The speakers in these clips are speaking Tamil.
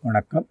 வணக்கம்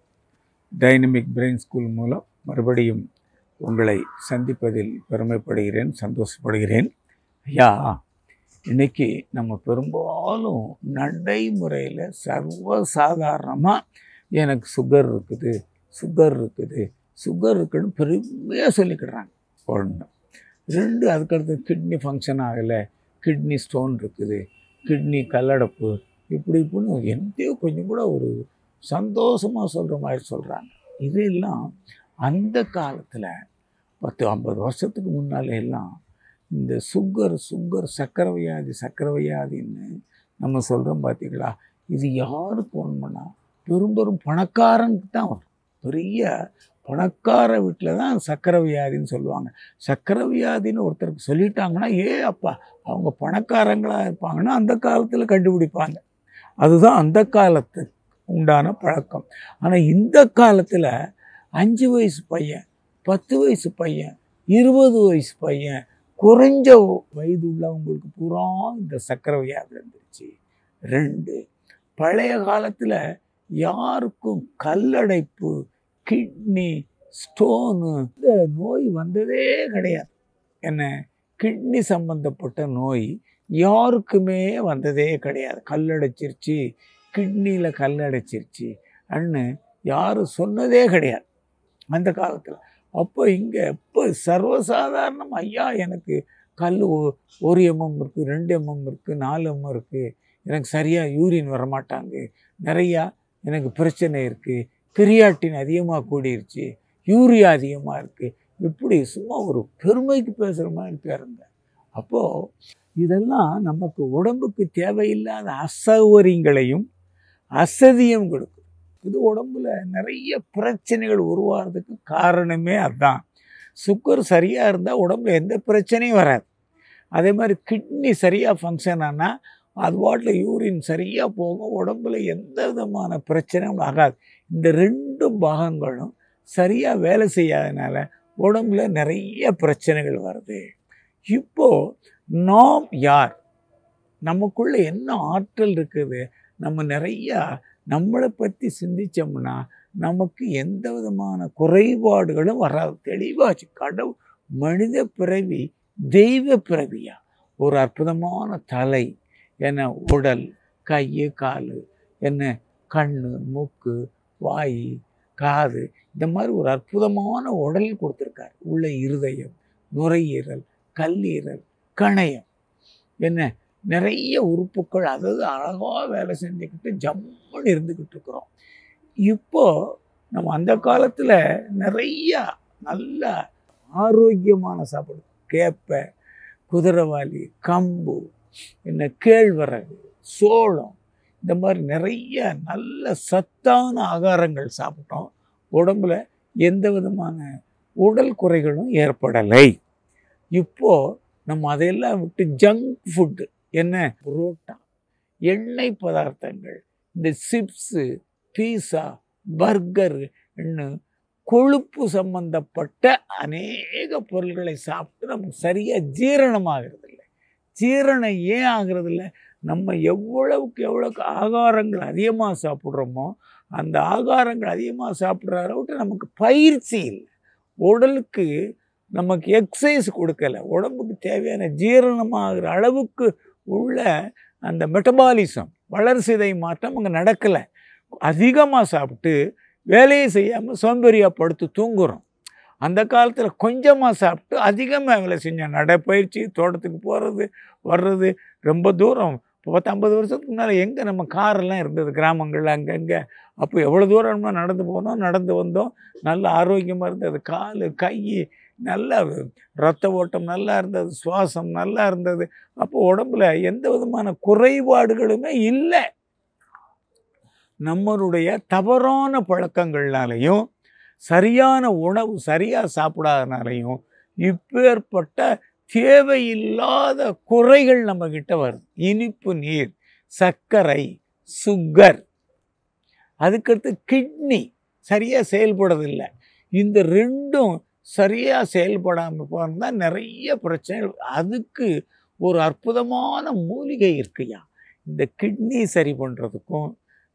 டைனமிக் பிரெயின் ஸ்கூல் மூலம் மறுபடியும் உங்களை சந்திப்பதில் பெருமைப்படுகிறேன் சந்தோஷப்படுகிறேன் ஐயா இன்னைக்கு நம்ம பெரும்பாலும் நடைமுறையில் சர்வசாதாரணமாக எனக்கு சுகர் இருக்குது சுகர் இருக்குது சுகர் இருக்குன்னு பெருமையாக சொல்லிக்கிடுறாங்க ஒன்று ரெண்டு அதுக்கடுத்து கிட்னி ஃபங்க்ஷன் ஆகலை கிட்னி ஸ்டோன் இருக்குது கிட்னி கல்லடப்பு இப்படி இப்படின்னு எந்தையோ கொஞ்சம் கூட ஒரு சந்தோஷமாக சொல்கிற மாதிரி சொல்கிறாங்க இதெல்லாம் அந்த காலத்தில் பத்து ஐம்பது வருஷத்துக்கு முன்னாலே எல்லாம் இந்த சுகர் சுகர் சக்கரை வியாதி சக்கரை வியாதின்னு நம்ம சொல்கிறோம் பார்த்தீங்களா இது யாருக்கு ஒன்றுனா பெரும் பெரும் பணக்காரனுக்கு தான் வரும் பெரிய பணக்கார வீட்டில் தான் சக்கரை வியாதின்னு சொல்லுவாங்க சக்கரை வியாதின்னு ஒருத்தருக்கு சொல்லிட்டாங்கன்னா ஏ அப்பா அவங்க பணக்காரங்களாக இருப்பாங்கன்னா அந்த காலத்தில் கண்டுபிடிப்பாங்க அதுதான் அந்த காலத்து உண்டான பழக்கம் ஆனால் இந்த காலத்தில் அஞ்சு வயசு பையன் பத்து வயசு பையன் இருபது வயசு பையன் குறைஞ்ச வயது உள்ளவங்களுக்கு பூரா இந்த சக்கரை வியாதி வந்துருச்சு ரெண்டு பழைய காலத்தில் யாருக்கும் கல்லடைப்பு கிட்னி ஸ்டோனு இந்த நோய் வந்ததே கிடையாது என்ன கிட்னி சம்பந்தப்பட்ட நோய் யாருக்குமே வந்ததே கிடையாது கல்லடைச்சிருச்சு கிட்னியில் கல்லடைச்சிருச்சு அன்னு யாரும் சொன்னதே கிடையாது அந்த காலத்தில் அப்போ இங்கே இப்போ சர்வசாதாரணம் ஐயா எனக்கு கல் ஒ- ஒரு எம்எம் இருக்குது ரெண்டு எம்எம் இருக்குது நாலு எம்எம் இருக்குது எனக்கு சரியாக யூரின் வரமாட்டாங்க நிறையா எனக்கு பிரச்சனை இருக்குது கிரியாட்டின் அதிகமாக கூடிருச்சு யூரியா அதிகமாக இருக்குது இப்படி சும்மா ஒரு பெருமைக்கு பேசுகிற மாதிரி பேருங்க அப்போது இதெல்லாம் நமக்கு உடம்புக்கு தேவையில்லாத அசௌகரியங்களையும் அசதியும் கொடுக்கும் இது உடம்புல நிறைய பிரச்சனைகள் உருவாகிறதுக்கு காரணமே அதுதான் சுகர் சரியாக இருந்தால் உடம்புல எந்த பிரச்சனையும் வராது அதே மாதிரி கிட்னி சரியாக ஃபங்க்ஷன் ஆனால் அது பாட்டில் யூரின் சரியாக போகும் உடம்புல எந்த விதமான பிரச்சனையும் ஆகாது இந்த ரெண்டு பாகங்களும் சரியாக வேலை செய்யாதனால உடம்புல நிறைய பிரச்சனைகள் வருது இப்போ நாம் யார் நமக்குள்ள என்ன ஆற்றல் இருக்குது நம்ம நிறையா நம்மளை பற்றி சிந்திச்சோம்னா நமக்கு எந்த விதமான குறைபாடுகளும் வராது தெளிவாச்சு கடவுள் மனித பிறவி தெய்வ பிறவியா ஒரு அற்புதமான தலை என்ன உடல் கை கால் என்ன கண் மூக்கு வாய் காது இந்த மாதிரி ஒரு அற்புதமான உடல் கொடுத்துருக்காரு உள்ள இருதயம் நுரையீரல் கல்லீரல் கணையம் என்ன நிறைய உறுப்புகள் அதாவது அழகாக வேலை செஞ்சுக்கிட்டு ஜம்முன்னு இருந்துக்கிட்டு இருக்கிறோம் இப்போ நம்ம அந்த காலத்தில் நிறைய நல்ல ஆரோக்கியமான சாப்பாடு கேப்பை குதிரைவாலி கம்பு என்ன கேழ்வரகு சோளம் இந்த மாதிரி நிறைய நல்ல சத்தான ஆகாரங்கள் சாப்பிட்டோம் உடம்புல எந்த விதமான உடல் குறைகளும் ஏற்படலை இப்போ நம்ம அதையெல்லாம் விட்டு ஜங்க் ஃபுட்டு என்ன புரோட்டா எண்ணெய் பதார்த்தங்கள் இந்த சிப்ஸு பீஸா பர்கர் கொழுப்பு சம்பந்தப்பட்ட அநேக பொருள்களை சாப்பிட்டு நமக்கு சரியாக ஜீரணமாகிறது இல்லை ஜீரணம் ஏன் ஆகிறது இல்லை நம்ம எவ்வளவுக்கு எவ்வளோக்கு ஆகாரங்கள் அதிகமாக சாப்பிட்றோமோ அந்த ஆகாரங்கள் அதிகமாக சாப்பிட்ற அளவுக்கு நமக்கு பயிற்சி இல்லை உடலுக்கு நமக்கு எக்ஸசைஸ் கொடுக்கல உடம்புக்கு தேவையான ஜீரணமாகிற அளவுக்கு உள்ள அந்த மெட்டபாலிசம் வளர்சிதை மாற்றம் அங்கே நடக்கலை அதிகமாக சாப்பிட்டு வேலையை செய்யாமல் சோம்பேறியாக படுத்து தூங்குறோம் அந்த காலத்தில் கொஞ்சமாக சாப்பிட்டு அதிகமாக வேலை செஞ்சோம் நடைப்பயிற்சி தோட்டத்துக்கு போகிறது வர்றது ரொம்ப தூரம் இப்போ பத்து ஐம்பது வருஷத்துக்கு முன்னால் எங்கே நம்ம காரெல்லாம் இருந்தது கிராமங்களில் அங்கங்கே அப்போ எவ்வளோ தூரம் நம்ம நடந்து போனோம் நடந்து வந்தோம் நல்ல ஆரோக்கியமாக இருந்தது கால் கை நல்ல ரத்த ஓட்டம் நல்லா இருந்தது சுவாசம் நல்லா இருந்தது அப்போ உடம்புல எந்த விதமான குறைபாடுகளுமே இல்லை நம்மளுடைய தவறான பழக்கங்கள்னாலையும் சரியான உணவு சரியாக சாப்பிடாதனாலையும் இப்பேற்பட்ட தேவையில்லாத குறைகள் நம்மக்கிட்ட வருது இனிப்பு நீர் சர்க்கரை சுகர் அதுக்கடுத்து கிட்னி சரியாக செயல்படுறதில்லை இந்த ரெண்டும் சரியாக செயல்படாமல் போனால் நிறைய பிரச்சனைகள் அதுக்கு ஒரு அற்புதமான மூலிகை இருக்குயா இந்த கிட்னி சரி பண்ணுறதுக்கும்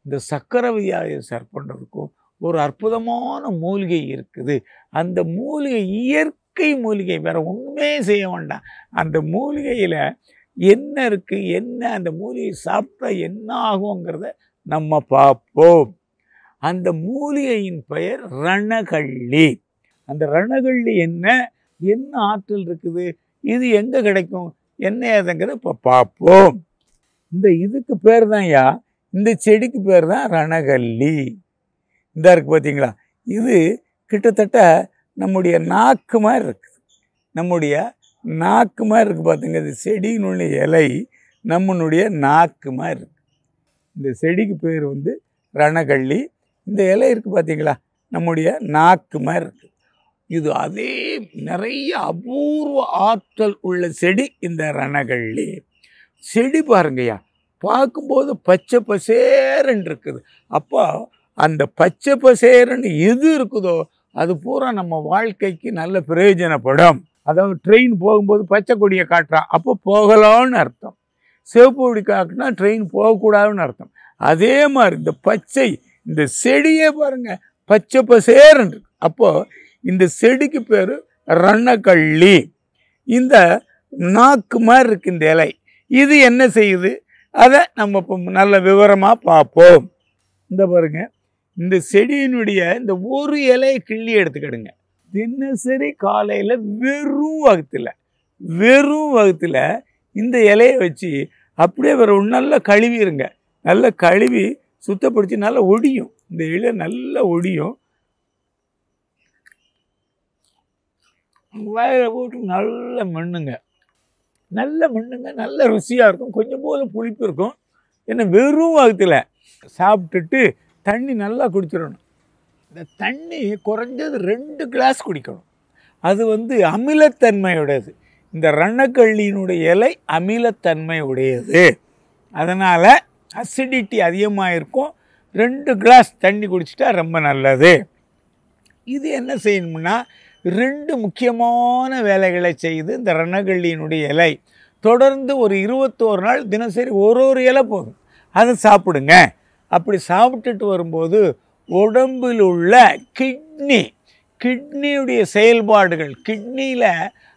இந்த சக்கரை வியாதியை சரி பண்ணுறதுக்கும் ஒரு அற்புதமான மூலிகை இருக்குது அந்த மூலிகை இயற்கை மூலிகை வேற ஒன்றுமே செய்ய வேண்டாம் அந்த மூலிகையில் என்ன இருக்குது என்ன அந்த மூலிகை சாப்பிட்டா என்ன ஆகுங்கிறத நம்ம பார்ப்போம் அந்த மூலிகையின் பெயர் ரணகள்ளி அந்த ரணகள்ளி என்ன என்ன ஆற்றல் இருக்குது இது எங்கே கிடைக்கும் என்ன ஏதுங்கிறத இப்போ பார்ப்போம் இந்த இதுக்கு பேர் தான்யா இந்த செடிக்கு பேர் தான் ரணகல்லி இந்த இருக்கு பார்த்தீங்களா இது கிட்டத்தட்ட நம்முடைய நாக்கு மாதிரி இருக்குது நம்முடைய நாக்கு மாதிரி இருக்குது பார்த்துங்க இந்த செடியினுடைய இலை நம்மளுடைய நாக்கு மாதிரி இருக்கு இந்த செடிக்கு பேர் வந்து ரணகள்ளி இந்த இலை இருக்குது பார்த்தீங்களா நம்முடைய நாக்கு மாதிரி இருக்குது இது அதே நிறைய அபூர்வ ஆற்றல் உள்ள செடி இந்த ரணகள்ளி செடி பாருங்கய்யா பார்க்கும்போது பச்சை பசேரன் இருக்குது அப்போ அந்த பச்சை பசேரன்னு எது இருக்குதோ அது பூரா நம்ம வாழ்க்கைக்கு நல்ல பிரயோஜனப்படும் அதாவது ட்ரெயின் போகும்போது பச்சை கொடியை காட்டுறான் அப்போ போகலான்னு அர்த்தம் சிவப்பு கொடி காட்டினா ட்ரெயின் போகக்கூடாதுன்னு அர்த்தம் அதே மாதிரி இந்த பச்சை இந்த செடியே பாருங்க பச்சை பசேரன் இருக்கு அப்போ இந்த செடிக்கு பேர் ரணக்கள்ளி இந்த நாக்கு மாதிரி இருக்கு இந்த இலை இது என்ன செய்யுது அதை நம்ம இப்போ நல்ல விவரமாக பார்ப்போம் இந்த பாருங்க இந்த செடியினுடைய இந்த ஒரு இலையை கிள்ளி எடுத்துக்கிடுங்க தினசரி காலையில் வெறும் வகுத்தில் வெறும் வகுத்தில் இந்த இலையை வச்சு அப்படியே வேற ஒன்று நல்லா கழுவிடுங்க நல்லா கழுவி சுத்தப்படுத்தி நல்லா ஒடியும் இந்த இலை நல்லா ஒடியும் வாயில் போட்டு நல்லா மண்ணுங்க நல்ல மண்ணுங்க நல்ல ருசியாக இருக்கும் கொஞ்சம் போல புளிப்பு இருக்கும் என்ன வெறும் வகுத்தில் சாப்பிட்டுட்டு தண்ணி நல்லா குடிச்சிடணும் இந்த தண்ணி குறைஞ்சது ரெண்டு கிளாஸ் குடிக்கணும் அது வந்து அமிலத்தன்மையுடையது இந்த ரணக்கள்ளியினுடைய இலை அமிலத்தன்மை உடையது அதனால் அசிடிட்டி அதிகமாக இருக்கும் ரெண்டு கிளாஸ் தண்ணி குடிச்சிட்டா ரொம்ப நல்லது இது என்ன செய்யணும்னா ரெண்டு முக்கியமான வேலைகளை செய்யுது இந்த ரணகள்ளியினுடைய இலை தொடர்ந்து ஒரு இருபத்தோரு நாள் தினசரி ஒரு ஒரு இலை போதும் அதை சாப்பிடுங்க அப்படி சாப்பிட்டுட்டு வரும்போது உடம்பில் உள்ள கிட்னி கிட்னியுடைய செயல்பாடுகள் கிட்னியில்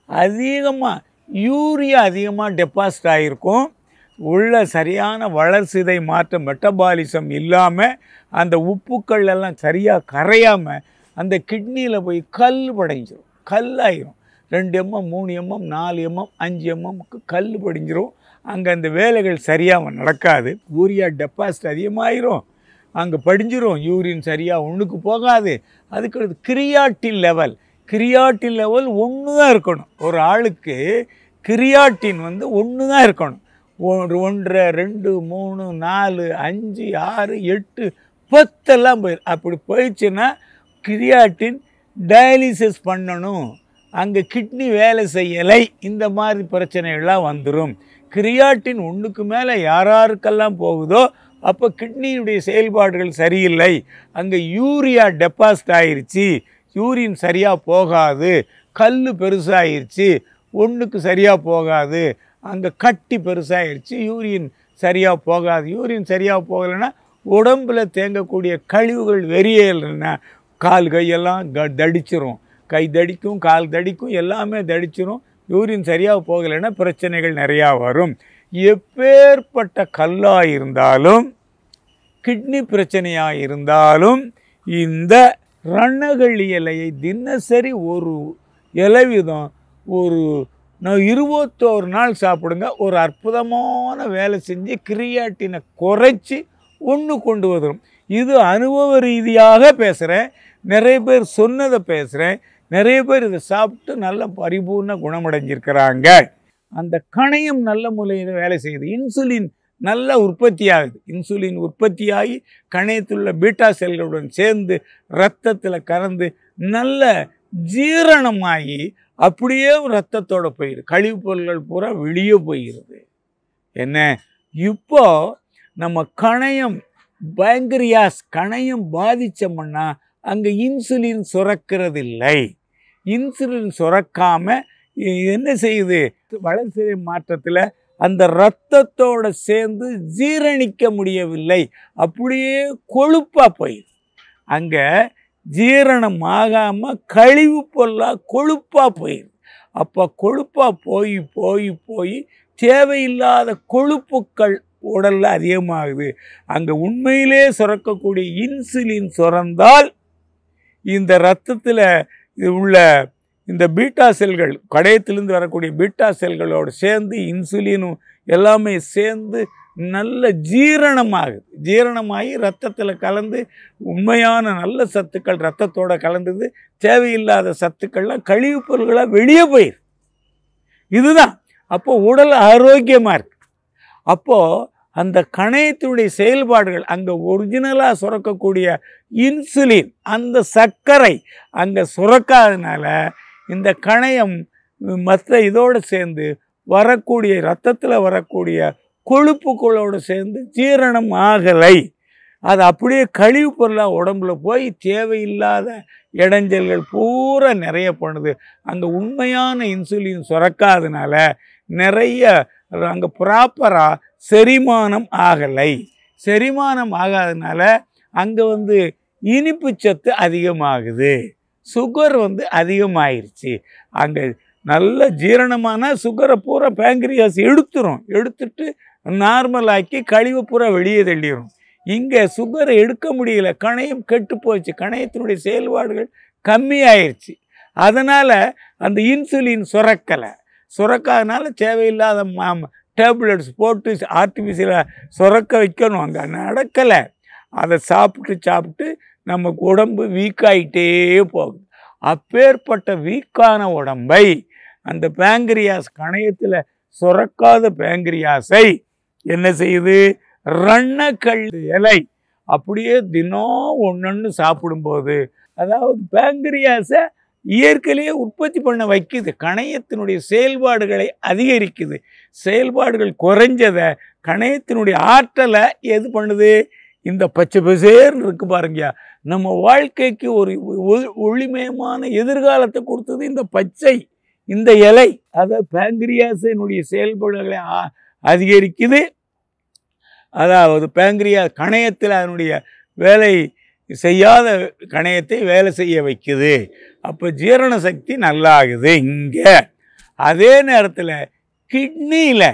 அதிகமாக யூரியா அதிகமாக டெபாசிட் ஆகிருக்கும் உள்ள சரியான வளர்சிதை மாற்றம் மெட்டபாலிசம் இல்லாமல் அந்த உப்புக்கள் எல்லாம் சரியாக கரையாமல் அந்த கிட்னியில் போய் கல் படைஞ்சிரும் கல் ஆயிரும் ரெண்டு எம்எம் மூணு எம்எம் நாலு எம்எம் அஞ்சு எம்எம்க்கு கல் படிஞ்சிரும் அங்கே அந்த வேலைகள் சரியாக நடக்காது யூரியா டெபாசிட் அதிகமாயிரும் அங்கே படிஞ்சிரும் யூரின் சரியாக ஒன்றுக்கு போகாது அதுக்கு கிரியாட்டின் லெவல் கிரியாட்டின் லெவல் ஒன்று தான் இருக்கணும் ஒரு ஆளுக்கு கிரியாட்டின் வந்து ஒன்று தான் இருக்கணும் ஒரு ஒன்றரை ரெண்டு மூணு நாலு அஞ்சு ஆறு எட்டு பத்தெல்லாம் போயிரு அப்படி போயிடுச்சுன்னா கிரியாட்டின் டயாலிசிஸ் பண்ணணும் அங்கே கிட்னி வேலை செய்யலை இந்த மாதிரி பிரச்சனைகள்லாம் வந்துடும் கிரியாட்டின் ஒன்றுக்கு மேலே யாராருக்கெல்லாம் போகுதோ அப்போ கிட்னியுடைய செயல்பாடுகள் சரியில்லை அங்கே யூரியா டெபாசிட் ஆயிருச்சு யூரின் சரியாக போகாது கல் பெருசாகிருச்சு ஒன்றுக்கு சரியாக போகாது அங்கே கட்டி பெருசாகிருச்சு யூரின் சரியாக போகாது யூரின் சரியாக போகலைன்னா உடம்பில் தேங்கக்கூடிய கழிவுகள் வெறியல்னா கால் கையெல்லாம் க தடிச்சிரும் கை தடிக்கும் கால் தடிக்கும் எல்லாமே தடிச்சிரும் யூரின் சரியாக போகலைன்னா பிரச்சனைகள் நிறையா வரும் எப்பேற்பட்ட கல்லாக இருந்தாலும் கிட்னி பிரச்சனையாக இருந்தாலும் இந்த ரணகள்ளி இலையை தினசரி ஒரு இலை வீதம் ஒரு நான் இருபத்தோரு நாள் சாப்பிடுங்க ஒரு அற்புதமான வேலை செஞ்சு கிரியாட்டினை குறைச்சி ஒன்று கொண்டு வந்துடும் இது அனுபவ ரீதியாக பேசுகிறேன் நிறைய பேர் சொன்னதை பேசுகிறேன் நிறைய பேர் இதை சாப்பிட்டு நல்ல பரிபூர்ண குணமடைஞ்சிருக்கிறாங்க அந்த கணையம் நல்ல முறையில் வேலை செய்யுது இன்சுலின் நல்ல உற்பத்தி ஆகுது இன்சுலின் உற்பத்தியாகி கணையத்தில் பீட்டா செல்களுடன் சேர்ந்து ரத்தத்தில் கலந்து நல்ல ஜீரணமாகி அப்படியே ரத்தத்தோட போயிடுது கழிவுப் பொருள்கள் பூரா வெளியே போயிடுது என்ன இப்போ நம்ம கணையம் பேங்கரியாஸ் கணையம் பாதிச்சோம்னா அங்கே இன்சுலின் சுரக்கிறதில்லை இன்சுலின் சுரக்காம இ- என்ன செய்யுது வளர்சிதை மாற்றத்தில் அந்த இரத்தத்தோட சேர்ந்து ஜீரணிக்க முடியவில்லை அப்படியே கொழுப்பா போயிடுது அங்கே ஜீரணம் ஆகாமல் கழிவு பொருளாக கொழுப்பா போயிடுது அப்போ கொழுப்பா போய் போய் போய் தேவையில்லாத கொழுப்புக்கள் உடல்ல அதிகமாகுது அங்கே உண்மையிலே சுரக்கக்கூடிய இன்சுலின் சுரந்தால் இந்த ரத்தத்தில் உள்ள இந்த பீட்டா செல்கள் கடையத்திலிருந்து வரக்கூடிய பீட்டா செல்களோடு சேர்ந்து இன்சுலினும் எல்லாமே சேர்ந்து நல்ல ஜீரணமாகுது ஜீரணமாகி ரத்தத்தில் கலந்து உண்மையான நல்ல சத்துக்கள் ரத்தத்தோட கலந்தது தேவையில்லாத சத்துக்கள்லாம் கழிவுப் பொருள்களாக வெளியே போயிடுது இதுதான் அப்போ உடல் ஆரோக்கியமாக இருக்கு அப்போது அந்த கணையத்தினுடைய செயல்பாடுகள் அங்கே ஒரிஜினலாக சுரக்கக்கூடிய இன்சுலின் அந்த சர்க்கரை அங்கே சுரக்காதனால இந்த கணையம் மற்ற இதோடு சேர்ந்து வரக்கூடிய ரத்தத்தில் வரக்கூடிய கொழுப்புகளோடு சேர்ந்து ஜீரணம் ஆகலை அது அப்படியே கழிவு பொருளாக உடம்புல போய் தேவையில்லாத இடைஞ்சல்கள் பூரா நிறைய பண்ணுது அங்கே உண்மையான இன்சுலின் சுரக்காதனால நிறைய அங்கே ப்ராப்பராக செரிமானம் ஆகலை செரிமானம் ஆகாதனால அங்கே வந்து இனிப்பு சத்து அதிகமாகுது சுகர் வந்து அதிகமாயிருச்சு அங்கே நல்ல ஜீரணமான சுகரை பூரா பேங்க்ரியாஸ் எடுத்துரும் எடுத்துட்டு நார்மல் ஆக்கி கழிவு பூரா வெளியே தள்ளிடும் இங்கே சுகரை எடுக்க முடியல கணையம் கெட்டு போச்சு கணையத்தினுடைய செயல்பாடுகள் கம்மியாயிருச்சு அதனால் அந்த இன்சுலின் சுரக்கலை சுரக்காதனால தேவையில்லாத மா டேப்லெட்ஸ் போட்டு ஆர்டிஃபிஷியலாக சுரக்க வைக்கணும் அங்கே நடக்கலை அதை சாப்பிட்டு சாப்பிட்டு நமக்கு உடம்பு வீக்காயிட்டே போகுது அப்பேற்பட்ட வீக்கான உடம்பை அந்த பேங்கிரியாஸ் கணையத்தில் சுரக்காத பேங்கிரியாஸை என்ன செய்யுது ரன்னக்கல் இலை அப்படியே தினம் ஒன்று சாப்பிடும்போது அதாவது பேங்கிரியாஸை இயற்கையிலேயே உற்பத்தி பண்ண வைக்குது கணையத்தினுடைய செயல்பாடுகளை அதிகரிக்குது செயல்பாடுகள் குறைஞ்சதை கணையத்தினுடைய ஆற்றலை எது பண்ணுது இந்த பச்சை பசேர்னு இருக்கு பாருங்க நம்ம வாழ்க்கைக்கு ஒரு ஒ- ஒளிமயமான எதிர்காலத்தை கொடுத்தது இந்த பச்சை இந்த இலை அதை பேங்கிரியாசினுடைய செயல்பாடுகளை ஆ- அதிகரிக்குது அதாவது பேங்கிரியா கணையத்தில் அதனுடைய வேலை செய்யாத கணையத்தை வேலை செய்ய வைக்குது அப்போ ஜீரண சக்தி நல்லாகுது இங்கே அதே நேரத்தில் கிட்னியில்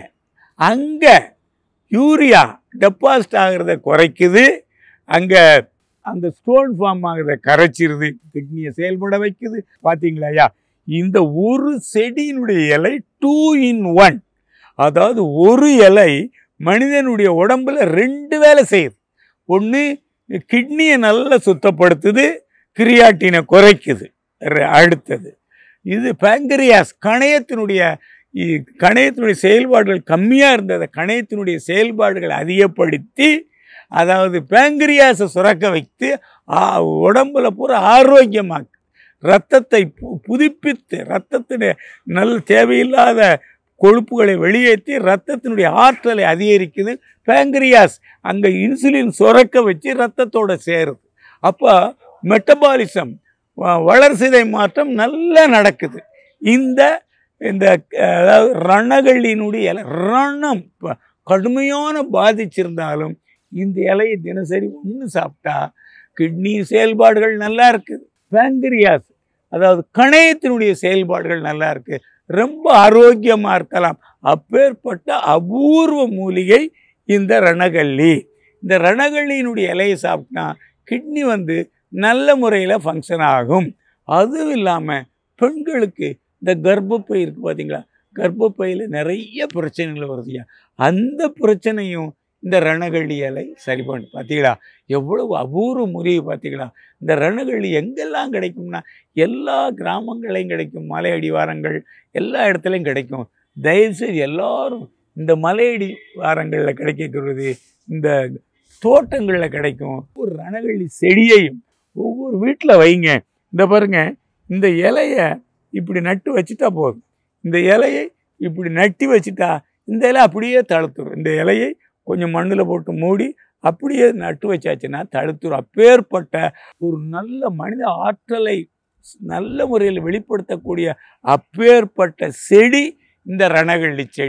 அங்கே யூரியா டெபாசிட் ஆகிறத குறைக்குது அங்கே அந்த ஸ்டோன் ஃபார்ம் ஆகிறத கரைச்சிருது கிட்னியை செயல்பட வைக்குது பார்த்தீங்களா ஐயா இந்த ஒரு செடியினுடைய இலை டூ இன் ஒன் அதாவது ஒரு இலை மனிதனுடைய உடம்புல ரெண்டு வேலை செய்யுது ஒன்று கிட்னியை நல்லா சுத்தப்படுத்துது கிரியாட்டினை குறைக்குது ர- அடுத்தது இது பேங்கரியாஸ் கணையத்தினுடைய இ- கணையத்தினுடைய செயல்பாடுகள் கம்மியாக இருந்ததை கணையத்தினுடைய செயல்பாடுகளை அதிகப்படுத்தி அதாவது பேங்கரியாஸை சுரக்க வைத்து ஆ, உடம்புல பூரா ஆரோக்கியமாக்கு ரத்தத்தை பு- புதுப்பித்து ரத்தத்தினுடைய நல்ல தேவையில்லாத கொழுப்புகளை வெளியேற்றி ரத்தத்தினுடைய ஆற்றலை அதிகரிக்குது பேங்கரியாஸ் அங்கே இன்சுலின் சுரக்க வச்சு ரத்தத்தோட சேருது அப்போ மெட்டபாலிசம் வளர்சிதை மாற்றம் நல்லா நடக்குது இந்த இந்த அஹ், அதாவது ரணகளினுடைய இலை ரணம் ப- கடுமையான பாதிச்சிருந்தாலும் இந்த இலையை தினசரி ஒன்று சாப்பிட்டா கிட்னி செயல்பாடுகள் நல்லா இருக்குது பேங்கரியாஸ் அதாவது கணையத்தினுடைய செயல்பாடுகள் நல்லா இருக்கு ரொம்ப ஆரோக்கியமாக இருக்கலாம் அப்பேற்பட்ட அபூர்வ மூலிகை இந்த ரணகள்ளி இந்த ரணகள்ளியினுடைய இலையை சாப்பிட்டா கிட்னி வந்து நல்ல முறையில் ஃபங்க்ஷன் ஆகும் அதுவும் இல்லாமல் பெண்களுக்கு இந்த கர்ப்பப்பை இருக்குது பார்த்தீங்களா கர்ப்பப்பையில் நிறைய பிரச்சனைகள் வருதுயா அந்த பிரச்சனையும் இந்த ரணகள்ளி இலை சரி பண்ணு பார்த்தீங்களா எவ்வளவு அபூர்வ முறிவு பார்த்தீங்களா இந்த ரணகள்ளி எங்கெல்லாம் கிடைக்கும்னா எல்லா கிராமங்களையும் கிடைக்கும் மலை அடிவாரங்கள் எல்லா இடத்துலையும் கிடைக்கும் தயவுசெய்து எல்லாரும் இந்த மலையடி வாரங்களில் கிடைக்கிறது இந்த தோட்டங்களில் கிடைக்கும் ஒரு ரணகள்ளி செடியையும் ஒவ்வொரு வீட்டில் வைங்க இந்த பாருங்க இந்த இலையை இப்படி நட்டு வச்சுட்டா போதும் இந்த இலையை இப்படி நட்டி வச்சுட்டா இந்த இலை அப்படியே தழுத்துரும் இந்த இலையை கொஞ்சம் மண்ணில் போட்டு மூடி அப்படியே நட்டு வச்சாச்சுன்னா தழுத்துரும் அப்பேற்பட்ட ஒரு நல்ல மனித ஆற்றலை நல்ல முறையில் வெளிப்படுத்தக்கூடிய அப்பேற்பட்ட செடி இந்த ரணகள்ளி செடி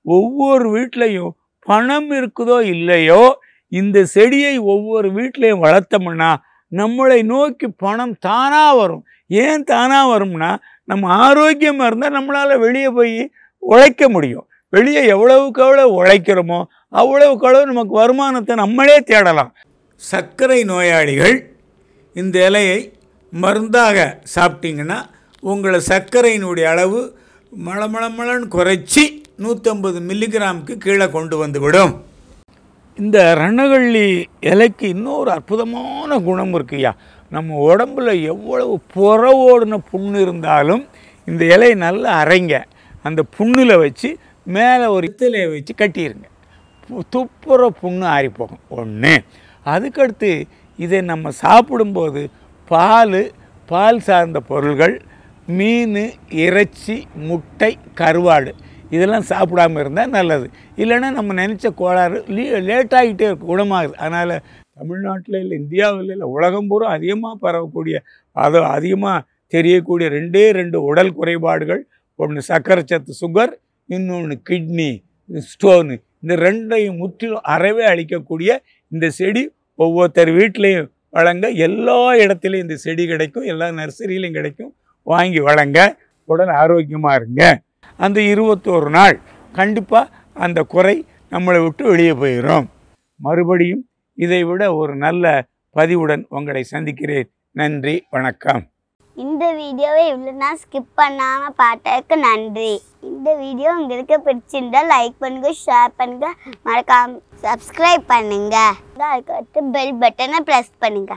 ஒவ்வொரு வீட்லேயும் பணம் இருக்குதோ இல்லையோ இந்த செடியை ஒவ்வொரு வீட்லேயும் வளர்த்தோம்னா நம்மளை நோக்கி பணம் தானாக வரும் ஏன் தானாக வரும்னா நம்ம ஆரோக்கியமாக இருந்தால் நம்மளால் வெளியே போய் உழைக்க முடியும் வெளியே எவ்வளவுக்கு எவ்வளோ உழைக்கிறோமோ அவ்வளவுக்கு அவ்வளவு நமக்கு வருமானத்தை நம்மளே தேடலாம் சர்க்கரை நோயாளிகள் இந்த இலையை மருந்தாக சாப்பிட்டீங்கன்னா உங்களை சர்க்கரையினுடைய அளவு மளமளமளன்னு குறைச்சி நூற்றம்பது மில்லிகிராமுக்கு கீழே கொண்டு வந்து விடும் இந்த ரணகள்ளி இலைக்கு இன்னொரு அற்புதமான குணம் இருக்குய்யா நம்ம உடம்புல எவ்வளவு புற ஓடின புண்ணு இருந்தாலும் இந்த இலையை நல்லா அரைங்க அந்த புண்ணில் வச்சு மேலே ஒரு இத்தலையை வச்சு கட்டிடுங்க பு- துப்புற புண்ணு ஆறி போகும் ஒன்று அதுக்கடுத்து இதை நம்ம சாப்பிடும்போது பால் பால் சார்ந்த பொருள்கள் மீன் இறைச்சி முட்டை கருவாடு இதெல்லாம் சாப்பிடாம இருந்தால் நல்லது இல்லைன்னா நம்ம நினச்ச கோளாறு லீ லேட்டாகிட்டே இருக்கும் குணமாகுது அதனால் தமிழ்நாட்டில் இல்லை இந்தியாவில் இல்லை உலகம் பூரா அதிகமாக பரவக்கூடிய அது அதிகமாக தெரியக்கூடிய ரெண்டே ரெண்டு உடல் குறைபாடுகள் ஒன்று சர்க்கரை சத்து சுகர் இன்னொன்று கிட்னி ஸ்டோனு இந்த ரெண்டையும் முற்றிலும் அறவே அழிக்கக்கூடிய இந்த செடி ஒவ்வொருத்தர் வீட்லேயும் வழங்க எல்லா இடத்துலையும் இந்த செடி கிடைக்கும் எல்லா நர்சரியிலையும் கிடைக்கும் வாங்கி வழங்க உடல் ஆரோக்கியமாக இருங்க அந்த இருபத்தோரு நாள் கண்டிப்பாக அந்த குறை நம்மளை விட்டு வெளியே போயிடும் மறுபடியும் இதை விட ஒரு நல்ல பதிவுடன் உங்களை சந்திக்கிறேன் நன்றி வணக்கம் இந்த வீடியோவை இவ்வளோ நான் ஸ்கிப் பண்ணாமல் பார்த்ததுக்கு நன்றி இந்த வீடியோ உங்களுக்கு பிடிச்சிருந்தா லைக் பண்ணுங்க ஷேர் பண்ணுங்க மறக்காம சப்ஸ்கிரைப் பண்ணுங்க அதுக்கடுத்து பெல் பட்டனை ப்ரெஸ் பண்ணுங்க